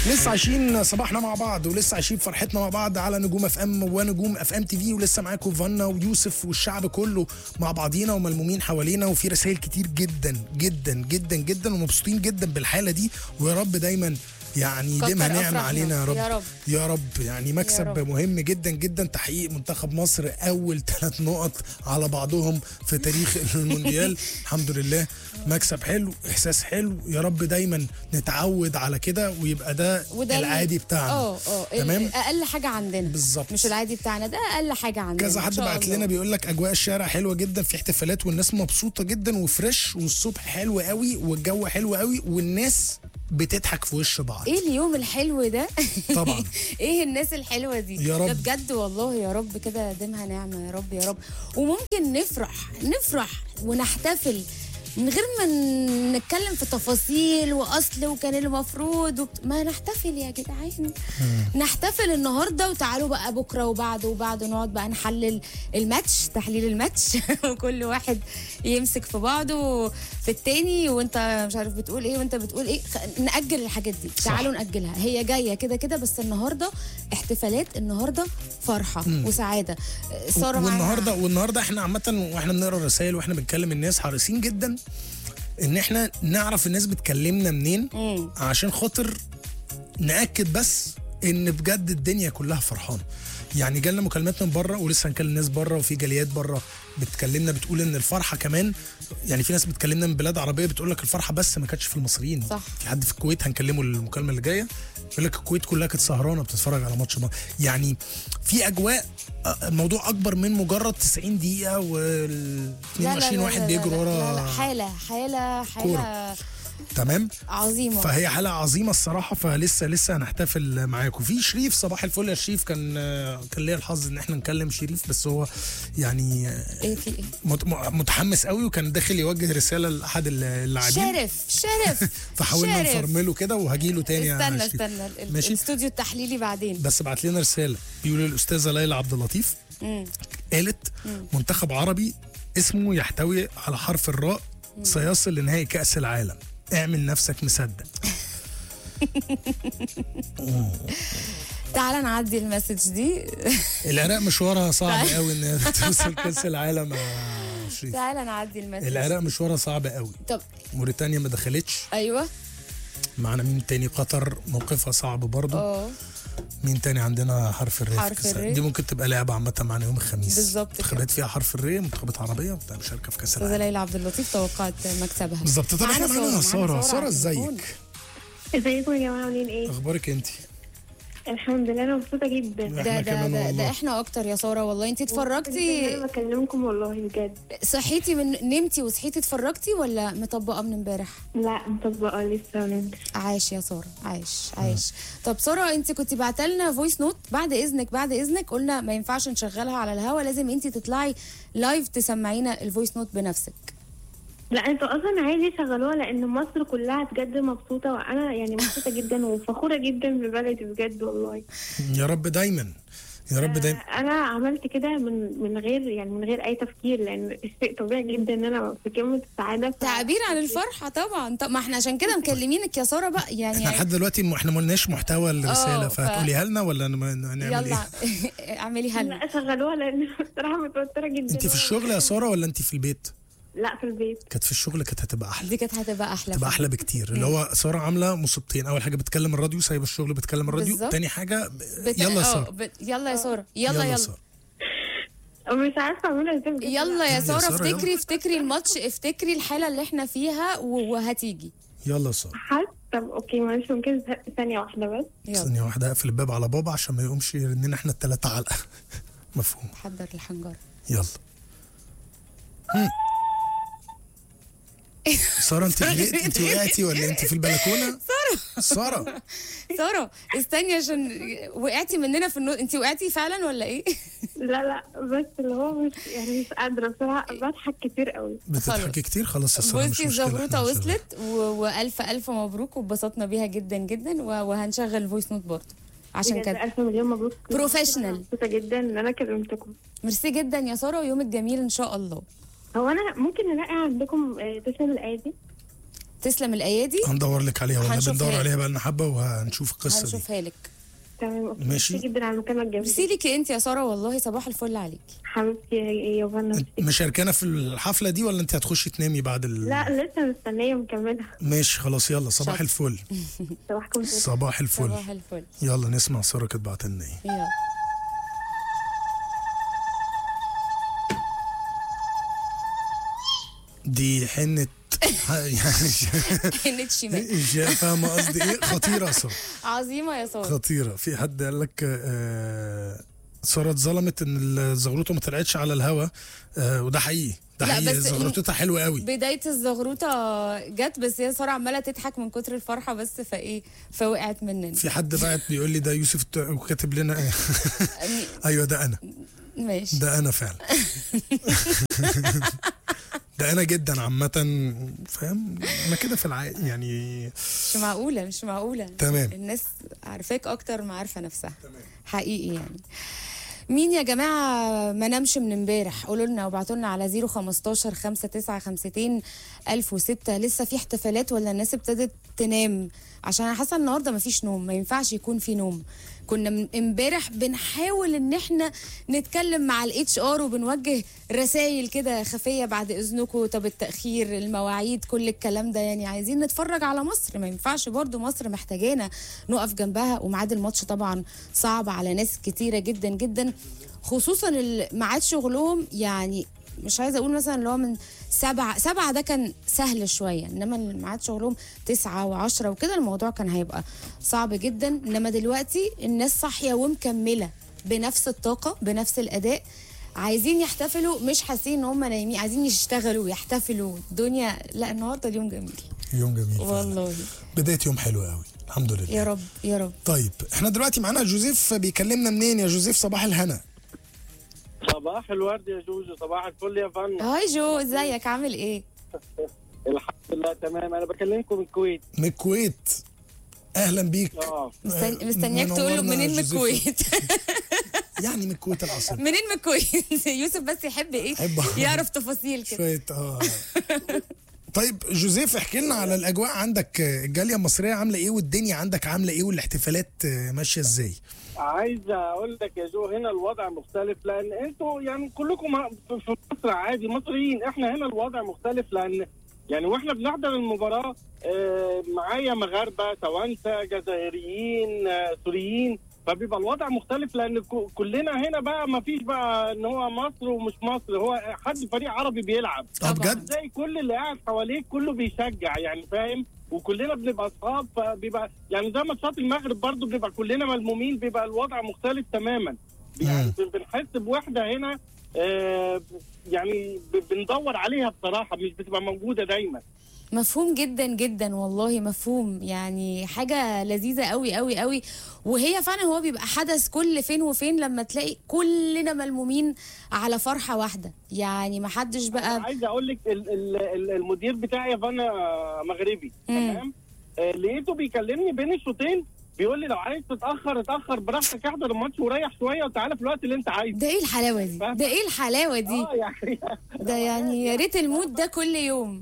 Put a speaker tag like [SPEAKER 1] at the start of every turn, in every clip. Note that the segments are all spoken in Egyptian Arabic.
[SPEAKER 1] لسه عايشين صباحنا مع بعض ولسه عايشين فرحتنا مع بعض على نجوم اف ام ونجوم اف ام تي في ولسه معاكم فانا ويوسف والشعب كله مع بعضينا وملمومين حوالينا وفي رسائل كتير جدا جدا جدا جدا ومبسوطين جدا بالحاله دي ويا رب دايما يعني
[SPEAKER 2] كتر
[SPEAKER 1] يديمها نعمة
[SPEAKER 2] أفراحنا.
[SPEAKER 1] علينا يا رب
[SPEAKER 2] يا رب.
[SPEAKER 1] يا رب يعني مكسب
[SPEAKER 2] يا رب.
[SPEAKER 1] مهم جدا جدا تحقيق منتخب مصر اول ثلاث نقط على بعضهم في تاريخ المونديال الحمد لله مكسب حلو احساس حلو يا رب دايما نتعود على كده ويبقى ده
[SPEAKER 2] وده ال-
[SPEAKER 1] العادي بتاعنا
[SPEAKER 2] اه اه ال-
[SPEAKER 1] تمام
[SPEAKER 2] اقل حاجه عندنا
[SPEAKER 1] بالظبط.
[SPEAKER 2] مش العادي بتاعنا ده اقل حاجه عندنا
[SPEAKER 1] كذا
[SPEAKER 2] إن
[SPEAKER 1] حد
[SPEAKER 2] شاء
[SPEAKER 1] بعت
[SPEAKER 2] الله.
[SPEAKER 1] لنا بيقول لك اجواء الشارع حلوه جدا في احتفالات والناس مبسوطه جدا وفريش والصبح حلو قوي والجو حلو قوي والناس بتضحك في وش بعض
[SPEAKER 2] ايه اليوم الحلو ده
[SPEAKER 1] طبعا.
[SPEAKER 2] ايه الناس الحلوه دي
[SPEAKER 1] يا رب.
[SPEAKER 2] ده بجد والله يا رب كده ديمها نعمه يا رب يا رب وممكن نفرح نفرح ونحتفل من غير ما نتكلم في تفاصيل واصل وكان المفروض وبت... ما نحتفل يا جدعان نحتفل النهارده وتعالوا بقى بكره وبعده وبعده نقعد بقى نحلل الماتش تحليل الماتش وكل واحد يمسك في بعضه في التاني وانت مش عارف بتقول ايه وانت بتقول ايه خ- نأجل الحاجات دي
[SPEAKER 1] صح.
[SPEAKER 2] تعالوا نأجلها هي جايه كده كده بس النهارده احتفالات النهارده فرحه وسعاده ساره معايا-
[SPEAKER 1] والنهارده والنهارده احنا عامه واحنا بنقرا الرسائل واحنا بنكلم الناس حريصين جدا ان احنا نعرف الناس بتكلمنا منين
[SPEAKER 2] مم.
[SPEAKER 1] عشان خاطر ناكد بس ان بجد الدنيا كلها فرحانه يعني جالنا مكالمات من بره ولسه هنكلم ناس بره وفي جاليات بره بتكلمنا بتقول ان الفرحه كمان يعني في ناس بتكلمنا من بلاد عربيه بتقول لك الفرحه بس ما كانتش في المصريين
[SPEAKER 2] صح.
[SPEAKER 1] في حد في الكويت هنكلمه المكالمه اللي جايه يقول لك الكويت كلها كانت سهرانه بتتفرج على ماتش مصر. يعني في اجواء آه، الموضوع اكبر من مجرد 90 دقيقه وال
[SPEAKER 2] لا لا
[SPEAKER 1] 22
[SPEAKER 2] لا
[SPEAKER 1] واحد
[SPEAKER 2] لا
[SPEAKER 1] بيجروا
[SPEAKER 2] لا لا
[SPEAKER 1] ورا
[SPEAKER 2] لا حاله حاله حاله
[SPEAKER 1] تمام
[SPEAKER 2] عظيمه
[SPEAKER 1] فهي حلقه عظيمه الصراحه فلسه لسه هنحتفل معاكم في شريف صباح الفل يا شريف كان كان ليا الحظ ان احنا نكلم شريف بس هو يعني
[SPEAKER 2] ايه في ايه
[SPEAKER 1] مت- متحمس قوي وكان داخل يوجه رساله لاحد اللاعبين
[SPEAKER 2] شرف شرف
[SPEAKER 1] فحاولنا
[SPEAKER 2] شرف.
[SPEAKER 1] نفرمله كده وهجيله تاني يا
[SPEAKER 2] استنى
[SPEAKER 1] شريف.
[SPEAKER 2] استنى ال- ال-
[SPEAKER 1] ماشي.
[SPEAKER 2] الاستوديو التحليلي بعدين
[SPEAKER 1] بس بعت لنا رساله بيقول الاستاذه ليلى عبد اللطيف
[SPEAKER 2] مم.
[SPEAKER 1] قالت منتخب عربي اسمه يحتوي على حرف الراء سيصل لنهائي كاس العالم اعمل نفسك مصدق
[SPEAKER 2] تعالى نعدي المسج دي
[SPEAKER 1] العراق مشوارها صعب قوي ان هي توصل كاس العالم يا شريف
[SPEAKER 2] تعالى نعدي المسج
[SPEAKER 1] العراق مشوارها صعب قوي
[SPEAKER 2] طب
[SPEAKER 1] موريتانيا ما دخلتش
[SPEAKER 2] ايوه
[SPEAKER 1] معنا مين تاني قطر موقفها صعب برضه
[SPEAKER 2] اه
[SPEAKER 1] مين تاني عندنا حرف الر في
[SPEAKER 2] حرف
[SPEAKER 1] كأس العالم؟
[SPEAKER 2] الر.
[SPEAKER 1] دي ممكن تبقى لعبه عامه معنا يوم الخميس
[SPEAKER 2] بالظبط كده.
[SPEAKER 1] منتخبات فيها حرف الر منتخبات عربيه بتبقى مشاركه في كاس
[SPEAKER 2] استاذه
[SPEAKER 1] العالم
[SPEAKER 2] ليلى عبد اللطيف توقعت مكسبها
[SPEAKER 1] بالظبط طب احنا
[SPEAKER 2] معانا
[SPEAKER 1] معانا
[SPEAKER 2] سارة،
[SPEAKER 1] ساره
[SPEAKER 2] معانا
[SPEAKER 1] ساره
[SPEAKER 2] على التليفون.
[SPEAKER 1] ازيك
[SPEAKER 3] ازيكم يا جماعه عاملين ايه؟
[SPEAKER 1] اخبارك انت
[SPEAKER 3] الحمد لله انا مبسوطه جدا
[SPEAKER 1] احنا
[SPEAKER 2] ده ده
[SPEAKER 1] كمان
[SPEAKER 2] ده,
[SPEAKER 1] والله.
[SPEAKER 2] ده احنا اكتر يا ساره والله انت اتفرجتي
[SPEAKER 3] انا بكلمكم والله بجد
[SPEAKER 2] صحيتي من نمتي وصحيتي اتفرجتي ولا مطبقه من امبارح
[SPEAKER 3] لا مطبقه لسه من
[SPEAKER 2] عاش يا ساره عاش عاش طب ساره انت كنت بعت لنا فويس نوت بعد اذنك بعد اذنك قلنا ما ينفعش نشغلها على الهوا لازم انت تطلعي لايف تسمعينا الفويس نوت بنفسك
[SPEAKER 3] لا انتوا اصلا عادي شغلوها لان مصر كلها بجد مبسوطه وانا يعني مبسوطه جدا وفخوره جدا ببلدي بجد والله
[SPEAKER 1] يا رب دايما يا رب دايما
[SPEAKER 3] انا عملت كده من من غير يعني من غير اي تفكير لان الشيء طبيعي جدا ان انا في قمه السعاده ف...
[SPEAKER 2] تعبير عن الفرحه طبعا طب ما احنا عشان كده مكلمينك يا ساره بقى
[SPEAKER 1] احنا
[SPEAKER 2] يعني
[SPEAKER 1] لحد دلوقتي م- احنا ما قلناش محتوى الرساله
[SPEAKER 2] اه، ف-
[SPEAKER 1] فهتقوليها لنا ولا ن- نعمل
[SPEAKER 2] يلا
[SPEAKER 1] ايه؟
[SPEAKER 2] اعمليها لنا
[SPEAKER 3] لا شغلوها لان بصراحه متوتره جدا
[SPEAKER 1] انت في الشغل يا ساره ولا انت في البيت؟
[SPEAKER 3] لا في البيت
[SPEAKER 1] كانت في الشغل كانت هتبقى احلى
[SPEAKER 2] دي كانت هتبقى احلى
[SPEAKER 1] تبقى
[SPEAKER 2] فعلا.
[SPEAKER 1] احلى بكتير اللي هو ساره عامله مصيبتين اول حاجه بتكلم الراديو سايبه الشغل بتكلم الراديو
[SPEAKER 2] بالظبط.
[SPEAKER 1] تاني حاجه ب...
[SPEAKER 2] بت...
[SPEAKER 1] يلا يا
[SPEAKER 2] اه،
[SPEAKER 1] ساره
[SPEAKER 2] بت... يلا يا ساره يلا يلا
[SPEAKER 1] سارة.
[SPEAKER 3] مش عارفه اعملها ازاي بجد.
[SPEAKER 2] يلا يا
[SPEAKER 1] يا
[SPEAKER 2] ساره
[SPEAKER 1] سارة، يلا.
[SPEAKER 2] افتكري افتكري الماتش افتكري الحاله اللي احنا فيها و- وهتيجي
[SPEAKER 1] يلا يا ساره
[SPEAKER 3] حد طب اوكي معلش ممكن ثانيه واحده بس
[SPEAKER 2] يلا
[SPEAKER 1] ثانيه واحده اقفل الباب على بابا عشان ما يقومش يرننا احنا الثلاثه علقه مفهوم
[SPEAKER 2] حضر الحنجره
[SPEAKER 1] يلا هم. ساره انت غرقتي انت وقعتي ولا انت في البلكونه ساره ساره
[SPEAKER 2] ساره استني عشان وقعتي مننا في النص انت وقعتي فعلا ولا ايه
[SPEAKER 3] لا لا بس اللي هو مش يعني مش قادره بصراحه بضحك كتير قوي
[SPEAKER 1] بتضحكي كتير خلاص يا ساره مش
[SPEAKER 2] بصي
[SPEAKER 1] مشكله
[SPEAKER 2] الزبروطه
[SPEAKER 1] احنا هنشغل.
[SPEAKER 2] وصلت و... والف الف مبروك واتبسطنا بيها جدا جدا و... وهنشغل الفويس نوت برضه عشان
[SPEAKER 3] بجد
[SPEAKER 2] كده
[SPEAKER 3] الف مليون مبروك
[SPEAKER 2] Professional.
[SPEAKER 3] مبسوطه جدا ان انا كلمتكم
[SPEAKER 2] ميرسي جدا يا ساره ويومك جميل ان شاء الله
[SPEAKER 3] هو انا ممكن الاقي عندكم آه، تسلم الايه دي
[SPEAKER 2] تسلم الايادي
[SPEAKER 1] هندور لك عليها والله
[SPEAKER 2] هنشوفها
[SPEAKER 1] بندور
[SPEAKER 2] لك.
[SPEAKER 1] عليها بقى لنا حبه وهنشوف القصه دي
[SPEAKER 2] هنشوفها لك
[SPEAKER 3] تمام أوكي.
[SPEAKER 1] ماشي.
[SPEAKER 3] ميرسي جدا على المكالمه الجميله
[SPEAKER 2] ميرسي ليكي انت يا ساره والله صباح الفل عليكي
[SPEAKER 3] حبيبتي يا يا فانا
[SPEAKER 1] انت مشاركانا في الحفله دي ولا انت هتخشي تنامي بعد ال...
[SPEAKER 3] لا لسه مستنيه مكمله
[SPEAKER 1] ماشي خلاص يلا صباح
[SPEAKER 2] شاطر.
[SPEAKER 1] الفل
[SPEAKER 3] صباحكم خير
[SPEAKER 1] صباح الفل
[SPEAKER 2] صباح الفل
[SPEAKER 1] يلا نسمع ساره كانت بعت لنا ايه
[SPEAKER 2] يلا
[SPEAKER 1] دي حنه يعني
[SPEAKER 2] كانت شمال
[SPEAKER 1] ش- فاهمه قصدي ايه خطيره يا ساره
[SPEAKER 2] عظيمه يا ساره
[SPEAKER 1] خطيره في حد قال لك آه، ساره اتظلمت ان الزغروطه ما طلعتش على الهوا آه، وده حقيقي ده
[SPEAKER 2] لا،
[SPEAKER 1] حقيقي
[SPEAKER 2] بس
[SPEAKER 1] زغروطتها حلوه قوي
[SPEAKER 2] بدايه الزغروطه جت بس هي ساره عماله تضحك من كتر الفرحه بس فايه فوقعت مننا
[SPEAKER 1] في حد بعت بيقول لي ده يوسف الت- وكاتب لنا ايوه ده انا
[SPEAKER 2] ماشي
[SPEAKER 1] ده انا فعلا ده انا جدا عامه فاهم انا كده في العادي يعني
[SPEAKER 2] مش معقوله مش معقوله
[SPEAKER 1] تمام.
[SPEAKER 2] الناس عارفاك اكتر ما عارفه نفسها حقيقي يعني مين يا جماعه ما نامش من امبارح قولوا لنا وابعتوا لنا على 015 5952 1006 لسه في احتفالات ولا الناس ابتدت تنام عشان انا حاسه النهارده ما فيش نوم ما ينفعش يكون في نوم كنا من امبارح بنحاول ان احنا نتكلم مع الاتش ار وبنوجه رسائل كده خفيه بعد اذنكم طب التاخير المواعيد كل الكلام ده يعني عايزين نتفرج على مصر ما ينفعش برضو مصر محتاجانا نقف جنبها وميعاد الماتش طبعا صعب على ناس كتيره جدا جدا خصوصا ال- ميعاد شغلهم يعني مش عايزه اقول مثلا اللي هو من سبعة سبعة ده كان سهل شوية انما ميعاد شغلهم تسعة وعشرة وكده الموضوع كان هيبقى صعب جدا انما دلوقتي الناس صاحية ومكملة بنفس الطاقة بنفس الاداء عايزين يحتفلوا مش حاسين ان هم نايمين عايزين يشتغلوا ويحتفلوا الدنيا لا النهارده اليوم جميل
[SPEAKER 1] يوم جميل فعلا.
[SPEAKER 2] والله
[SPEAKER 1] بدايه يوم حلو قوي الحمد لله
[SPEAKER 2] يا رب يا رب
[SPEAKER 1] طيب احنا دلوقتي معانا جوزيف بيكلمنا منين يا جوزيف صباح الهنا
[SPEAKER 4] صباح الورد يا جوجو صباح الفل يا فن
[SPEAKER 2] هاي جو ازيك عامل ايه
[SPEAKER 4] الحمد لله تمام انا بكلمكم من الكويت
[SPEAKER 1] من الكويت اهلا بيك
[SPEAKER 4] اه
[SPEAKER 2] مستني مستنياك تقول له
[SPEAKER 1] منورنا
[SPEAKER 2] منين من
[SPEAKER 1] جوزيف.
[SPEAKER 2] الكويت
[SPEAKER 1] يعني من الكويت الاصل
[SPEAKER 2] منين من الكويت يوسف بس يحب ايه
[SPEAKER 1] يحب-
[SPEAKER 2] يعرف تفاصيل كده
[SPEAKER 1] شويه اه طيب جوزيف احكي لنا على الاجواء عندك الجاليه المصريه عامله ايه والدنيا عندك عامله ايه والاحتفالات ماشيه ازاي
[SPEAKER 4] عايز اقول لك يا جو هنا الوضع مختلف لان انتوا يعني كلكم في في مصر عادي مصريين احنا هنا الوضع مختلف لان يعني واحنا بنحضر المباراه آه، معايا مغاربه توانسه جزائريين آه، سوريين فبيبقى الوضع مختلف لان ك- كلنا هنا بقى ما فيش بقى ان هو مصر ومش مصر هو حد فريق عربي بيلعب
[SPEAKER 1] اه
[SPEAKER 2] طبعاً.
[SPEAKER 1] بجد
[SPEAKER 4] زي كل اللي قاعد حواليك كله بيشجع يعني فاهم وكلنا بنبقى اصحاب فبيبقى يعني زي ماتشات المغرب برضو بنبقى كلنا ملمومين بيبقى الوضع مختلف تماما يعني
[SPEAKER 1] مم.
[SPEAKER 4] بن- بنحس بوحده هنا آه يعني ب- بندور عليها بصراحه مش بتبقى موجوده دايما
[SPEAKER 2] مفهوم جدا جدا والله مفهوم يعني حاجة لذيذة قوي قوي قوي وهي فعلا هو بيبقى حدث كل فين وفين لما تلاقي كلنا ملمومين على فرحة واحدة يعني محدش بقى
[SPEAKER 4] عايز اقول لك ال- ال- ال- المدير بتاعي فانا مغربي
[SPEAKER 2] مم.
[SPEAKER 4] تمام آه لقيته بيكلمني بين الشوطين بيقول لي لو عايز تتاخر اتاخر براحتك احضر الماتش وريح شويه وتعالى في الوقت اللي انت عايزه
[SPEAKER 2] ده ايه الحلاوة دي ده ايه الحلاوة دي
[SPEAKER 4] اه يعني
[SPEAKER 2] ده يعني يا ريت المود ده كل يوم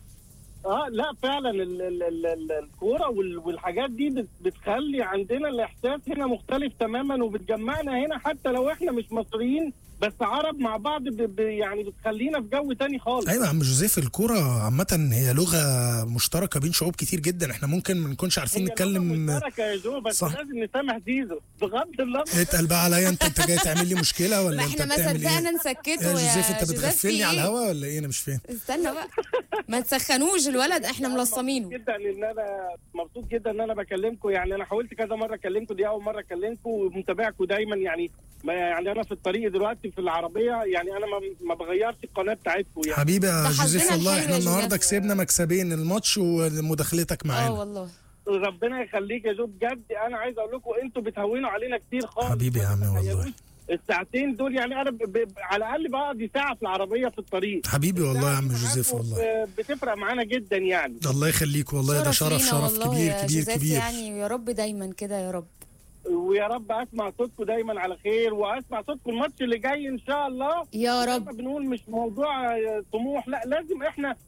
[SPEAKER 4] اه لا فعلا ال- ال- ال- ال- الكوره وال- والحاجات دي بت- بتخلي عندنا الاحساس هنا مختلف تماما وبتجمعنا هنا حتى لو احنا مش مصريين بس عرب مع بعض ب ب يعني بتخلينا في جو تاني خالص
[SPEAKER 1] ايوه يا عم جوزيف الكوره عامه هي لغه مشتركه بين شعوب كتير جدا احنا ممكن ما نكونش عارفين
[SPEAKER 4] هي
[SPEAKER 1] نتكلم
[SPEAKER 4] لغة مشتركة يا جو بس
[SPEAKER 1] صح.
[SPEAKER 4] لازم نسامح زيزو بغض النظر
[SPEAKER 1] اتقل بقى عليا انت انت جاي تعمل لي مشكله ولا
[SPEAKER 2] ما
[SPEAKER 1] انت
[SPEAKER 2] احنا ما
[SPEAKER 1] بتعمل
[SPEAKER 2] صدقنا
[SPEAKER 1] ايه
[SPEAKER 2] نسكته
[SPEAKER 1] يا جوزيف انت
[SPEAKER 2] جوزيف
[SPEAKER 1] بتغفلني
[SPEAKER 2] في
[SPEAKER 1] على
[SPEAKER 2] إيه؟
[SPEAKER 1] الهوا ولا ايه انا مش فاهم
[SPEAKER 2] استنى بقى ما تسخنوش الولد احنا ملصمينه
[SPEAKER 4] جدا ان انا مبسوط جدا ان انا بكلمكم يعني انا حاولت كذا مره اكلمكم دي اول مره اكلمكم ومتابعكم دايما يعني ما يعني انا في الطريق دلوقتي في العربيه يعني انا ما, ما بغيرش القناه بتاعتكم يعني
[SPEAKER 1] حبيبي يا
[SPEAKER 2] ده
[SPEAKER 1] جوزيف
[SPEAKER 2] حظنا
[SPEAKER 1] والله
[SPEAKER 2] الحلو
[SPEAKER 1] احنا
[SPEAKER 2] يا
[SPEAKER 1] النهارده
[SPEAKER 2] جوزيف.
[SPEAKER 1] كسبنا مكسبين الماتش ومداخلتك
[SPEAKER 2] اه
[SPEAKER 1] معانا
[SPEAKER 2] والله
[SPEAKER 4] ربنا يخليك يا جو بجد انا عايز اقول لكم انتوا بتهونوا علينا كتير خالص
[SPEAKER 1] حبيبي يا عم
[SPEAKER 4] ما
[SPEAKER 1] والله.
[SPEAKER 4] تتخيلوش الساعتين دول يعني انا ب... ب... على الاقل بقضي ساعه في العربيه في الطريق
[SPEAKER 1] حبيبي والله يا عم
[SPEAKER 4] معاكم
[SPEAKER 1] جوزيف والله
[SPEAKER 4] ب- بتفرق معانا جدا يعني
[SPEAKER 1] الله يخليك والله ده شرف
[SPEAKER 2] لينا
[SPEAKER 1] شرف
[SPEAKER 2] والله
[SPEAKER 1] كبير
[SPEAKER 2] يا
[SPEAKER 1] كبير
[SPEAKER 2] جوزيف
[SPEAKER 1] كبير
[SPEAKER 2] يعني ويا رب دايما كده يا رب
[SPEAKER 4] ويا رب اسمع صوتكم دايما على خير واسمع صوتكم الماتش اللي جاي ان شاء الله
[SPEAKER 2] يا
[SPEAKER 4] زي
[SPEAKER 2] رب
[SPEAKER 4] ما بنقول مش موضوع آه، طموح لا لازم احنا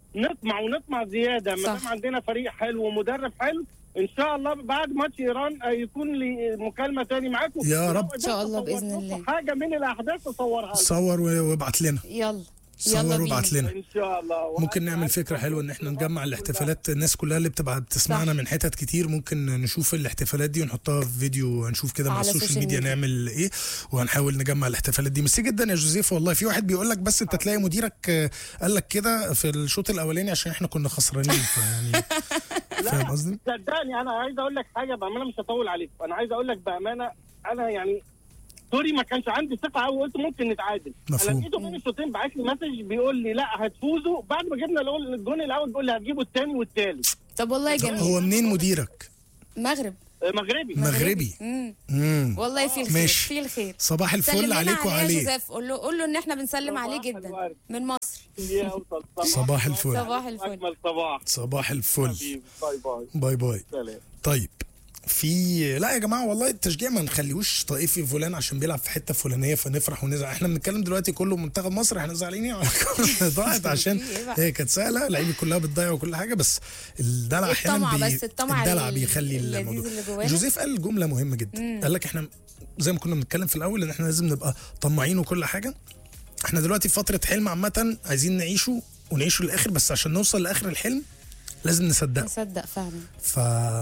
[SPEAKER 4] نطمع ونطمع زياده ما
[SPEAKER 2] صح.
[SPEAKER 4] دام عندنا فريق حلو ومدرب حلو ان شاء الله بعد ماتش ايران آه، يكون لي مكالمه تاني معاكم
[SPEAKER 1] يا رب.
[SPEAKER 2] إن شاء الله بإذن
[SPEAKER 4] أصور لكم
[SPEAKER 2] الله.
[SPEAKER 4] حاجه من الاحداث اصورها لكم.
[SPEAKER 1] صور و- وابعت لنا
[SPEAKER 2] يلا يلا
[SPEAKER 1] صور
[SPEAKER 2] بينا
[SPEAKER 1] وابعت لنا
[SPEAKER 4] ان شاء الله
[SPEAKER 1] ممكن نعمل فكرة حلوة ان احنا نجمع الاحتفالات الناس كلها اللي بتبقى بتسمعنا
[SPEAKER 2] صح.
[SPEAKER 1] من حتت كتير ممكن نشوف الاحتفالات دي ونحطها في فيديو هنشوف كده مع
[SPEAKER 2] على
[SPEAKER 1] السوشيال
[SPEAKER 2] السوشيال
[SPEAKER 1] ميديا
[SPEAKER 2] ميديا.
[SPEAKER 1] نعمل ايه وهنحاول نجمع الاحتفالات دي ميرسي جدا يا جوزيف والله في واحد بيقول لك بس انت تلاقي مديرك آه، قال لك كده في الشوط الاولاني عشان احنا كنا خسرانين فيعني فاهم قصدي؟
[SPEAKER 4] صدقني انا عايز اقول لك حاجه بامانه مش هطول عليك انا عايز اقول لك بامانه انا يعني سوري ما كانش عندي ثقه قوي قلت ممكن نتعادل
[SPEAKER 1] مفهوم.
[SPEAKER 4] انا لقيته بين الشوطين بعت لي مسج بيقول لي لا هتفوزوا بعد ما جبنا الأول- الجون الاول بيقول لي هتجيبوا الثاني والثالث
[SPEAKER 2] طب والله جميل
[SPEAKER 1] هو منين مديرك؟
[SPEAKER 2] مغرب
[SPEAKER 4] مغربي
[SPEAKER 1] مغربي
[SPEAKER 2] مم.
[SPEAKER 1] امم
[SPEAKER 2] والله في الخير
[SPEAKER 1] ماشي.
[SPEAKER 2] في الخير
[SPEAKER 1] صباح
[SPEAKER 2] سلم
[SPEAKER 1] الفل
[SPEAKER 2] لنا
[SPEAKER 1] عليك
[SPEAKER 2] عليه يا
[SPEAKER 1] وعليه
[SPEAKER 2] جوزيف قول له قول له ان احنا بنسلم عليه
[SPEAKER 4] صباح
[SPEAKER 2] جدا
[SPEAKER 4] الورد.
[SPEAKER 2] من مصر
[SPEAKER 4] يا أوصل.
[SPEAKER 1] صباح الفل.
[SPEAKER 2] صباح الفل.
[SPEAKER 4] اجمل صباح
[SPEAKER 1] صباح الفل
[SPEAKER 4] حبيبي باي باي
[SPEAKER 1] باي باي
[SPEAKER 4] سلام
[SPEAKER 1] طيب في لا يا جماعه والله التشجيع ما نخليهوش طائفي فلان عشان بيلعب في حته فلانيه فنفرح ونزعل احنا بنتكلم دلوقتي كله منتخب مصر احنا زعلانين على الكرة ضاعت عشان
[SPEAKER 2] في إيه بقى؟
[SPEAKER 1] هي كانت سهله اللعيبه كلها بتضيع وكل حاجه بس الدلع احيانا
[SPEAKER 2] الطمع بس الطمع
[SPEAKER 1] الدلع
[SPEAKER 2] ال-
[SPEAKER 1] بيخلي
[SPEAKER 2] اللذيذ
[SPEAKER 1] الموضوع
[SPEAKER 2] اللي جوانا.
[SPEAKER 1] جوزيف قال جمله مهمه جدا قال لك احنا زي ما كنا بنتكلم في الاول ان احنا لازم نبقى طماعين وكل حاجه احنا دلوقتي في فتره حلم عامه عايزين نعيشه ونعيشه للاخر بس عشان نوصل لاخر الحلم لازم نصدقه
[SPEAKER 2] نصدق فعلا
[SPEAKER 1] ف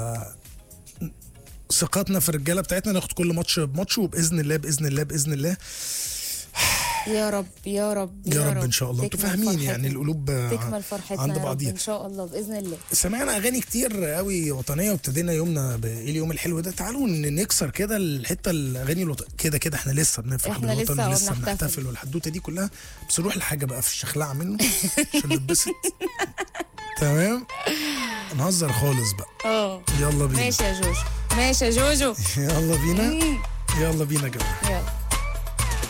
[SPEAKER 1] ثقتنا في الرجاله بتاعتنا ناخد كل ماتش بماتش وباذن الله باذن الله باذن الله
[SPEAKER 2] يا رب يا رب
[SPEAKER 1] يا رب ان شاء الله انتوا
[SPEAKER 2] تكمل
[SPEAKER 1] فاهمين
[SPEAKER 2] فرحتنا.
[SPEAKER 1] يعني القلوب آه،
[SPEAKER 2] تكمل فرحتنا
[SPEAKER 1] عند
[SPEAKER 2] يا رب
[SPEAKER 1] بعضيها
[SPEAKER 2] ان شاء الله باذن الله
[SPEAKER 1] سمعنا اغاني كتير قوي وطنيه وابتدينا يومنا بايه اليوم الحلو ده تعالوا ن- نكسر كده الحته الاغاني الوط... كده كده احنا لسه بنفرح
[SPEAKER 2] إحنا
[SPEAKER 1] بالوطن
[SPEAKER 2] لسه
[SPEAKER 1] ولسه
[SPEAKER 2] بنحتفل.
[SPEAKER 1] بنحتفل والحدوته دي كلها بس نروح لحاجه بقى في الشخلعه منه عشان نتبسط تمام نهزر خالص بقى
[SPEAKER 2] اه
[SPEAKER 1] يلا بينا
[SPEAKER 2] ماشي يا جوجو ماشي يا جوجو
[SPEAKER 1] يلا بينا
[SPEAKER 2] مم.
[SPEAKER 1] يلا بينا يا جماعه
[SPEAKER 2] يلا